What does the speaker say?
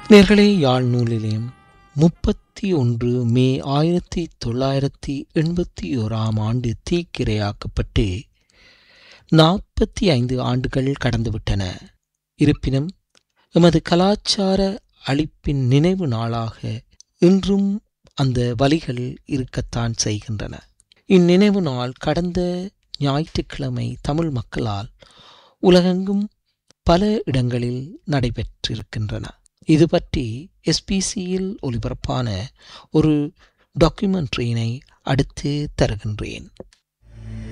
நேர்களே யாழ் நூலிலேயும் முப்பத்தி ஒன்று மே ஆயிரத்தி தொள்ளாயிரத்தி எண்பத்தி ஓராம் ஆண்டு தீக்கிரையாக்கப்பட்டு நாற்பத்தி ஐந்து ஆண்டுகள் கடந்துவிட்டன இருப்பினும் எமது கலாச்சார அழிப்பின் நினைவு நாளாக இன்றும் அந்த வலிகள் இருக்கத்தான் செய்கின்றன இந்நினைவு நாள் கடந்த ஞாயிற்றுக்கிழமை தமிழ் மக்களால் உலகெங்கும் பல இடங்களில் நடைபெற்றிருக்கின்றன இது பற்றி எஸ்பிசியில் ஒளிபரப்பான ஒரு டாக்குமெண்ட்ரியினை அடுத்து தருகின்றேன்